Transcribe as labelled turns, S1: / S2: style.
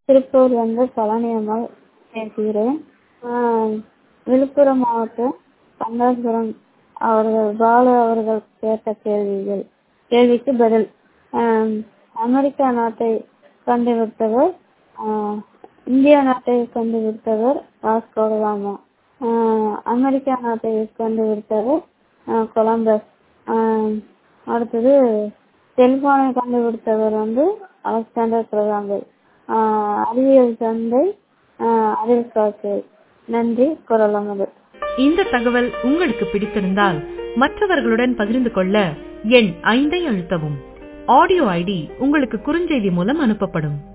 S1: திருப்பூர் வந்து பழனி அம்மாள் பேசுகிறேன் விழுப்புரம் மாவட்டம் பந்தாபுரம் அவர்கள் பாலு அவர்கள் கேட்ட கேள்விகள் கேள்விக்கு பதில் அமெரிக்கா நாட்டை கண்டுபிடித்தவர் இந்தியா நாட்டை கண்டுபிடித்தவர் வாஸ்கோ ட காமா அமெரிக்கா நாட்டை கண்டுபிடித்தவர் கொலம்பஸ் அடுத்தது செல்போனை கண்டுபிடித்தவர் வந்து அலெக்சாண்டர் கிரகாம்பெல் அறிவியல் தந்தை அரிஸ்டாட்டில் நன்றி குரல் அமுது
S2: இந்த தகவல் உங்களுக்கு பிடித்திருந்தால் மற்றவர்களுடன் பகிர்ந்து கொள்ள எண் ஐந்தை அழுத்தவும் ஆடியோ ஐடி உங்களுக்கு குறுஞ்செய்தி மூலம் அனுப்பப்படும்